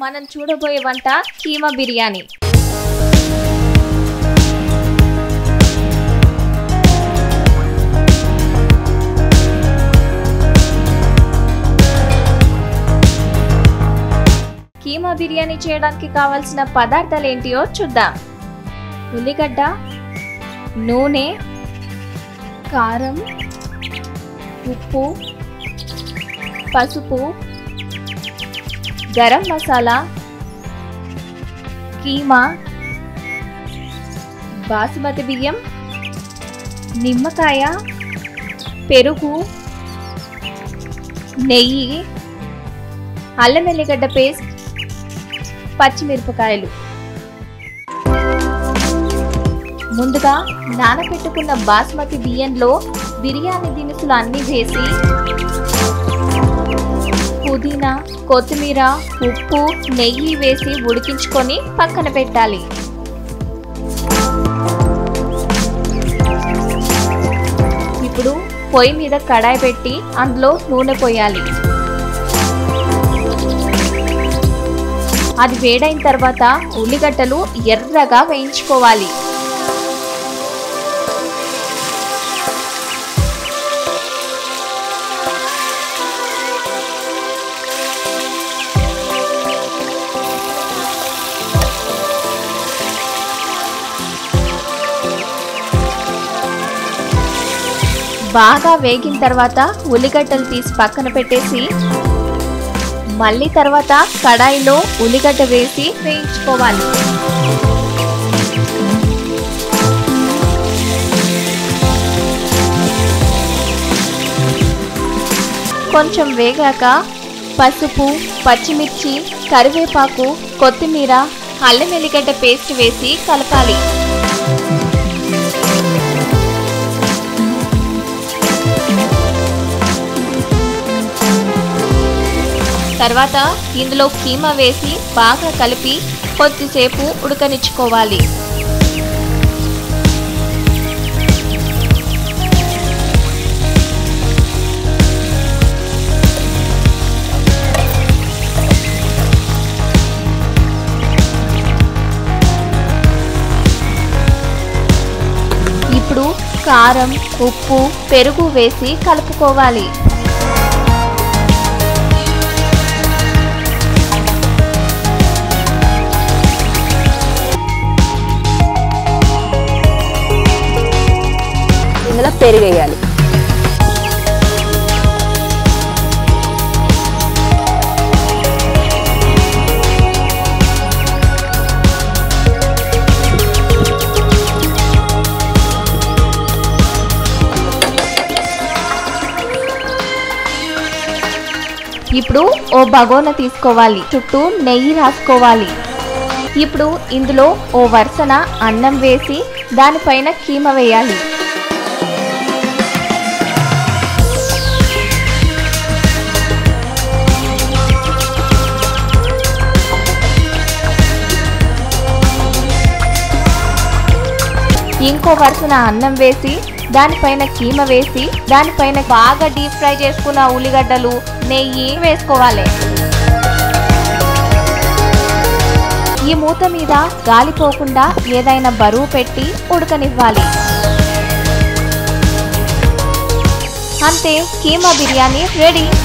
మనం చూడబోయే వంట కీమా బిర్యానీ కీమా బిర్యానీ చేయడానికి కావలసిన పదార్థాలు ఏంటియో చూద్దాం ఉల్లిగడ్డ నూనె కారం ఉప్పు పసుపు గరం మసాలా కీమా బాసుమతి బియ్యం నిమ్మకాయ పెరుగు నెయ్యి అల్లం వెల్లిగడ్డ పేస్ట్ పచ్చిమిరపకాయలు ముందుగా నానబెట్టుకున్న బాస్మతి బియ్యంలో బిర్యానీ దినుసులు అన్నీ వేసి పుదీనా కొత్తిమీర ఉప్పు నెయ్యి వేసి ఉడికించుకొని పక్కన పెట్టాలి ఇప్పుడు పొయ్యి మీద కడాయి పెట్టి అందులో నూనె పోయాలి అది వేడైన తర్వాత ఉల్లిగడ్డలు ఎర్రగా వేయించుకోవాలి బాగా వేగిన తర్వాత ఉల్లిగడ్డలు తీసి పక్కన పెట్టేసి మళ్ళీ తర్వాత కడాయిలో ఉల్లిగడ్డ వేసి వేయించుకోవాలి కొంచెం వేగాక పసుపు పచ్చిమిర్చి కరివేపాకు కొత్తిమీర అల్లం వెల్లిగడ్డ పేస్ట్ వేసి కలపాలి తర్వాత ఇందులో కీమా వేసి బాగా కలిపి కొద్దిసేపు ఉడకనిచ్చుకోవాలి ఇప్పుడు కారం ఉప్పు పెరుగు వేసి కలుపుకోవాలి ఇందులో పెరుగు వేయాలి ఇప్పుడు ఓ బగోన తీసుకోవాలి చుట్టూ నెయ్యి రాసుకోవాలి ఇప్పుడు ఇందులో ఓ వరుసన అన్నం వేసి దానిపైన కీమ వేయాలి ఇంకో వరుసన అన్నం వేసి దానిపైన కీమ వేసి దానిపైన బాగా డీప్ ఫ్రై చేసుకున్న ఉల్లిగడ్డలు నెయ్యి వేసుకోవాలి ఈ మూత మీద గాలిపోకుండా ఏదైనా బరువు పెట్టి ఉడకనివ్వాలి అంతే కీమా బిర్యానీ రెడీ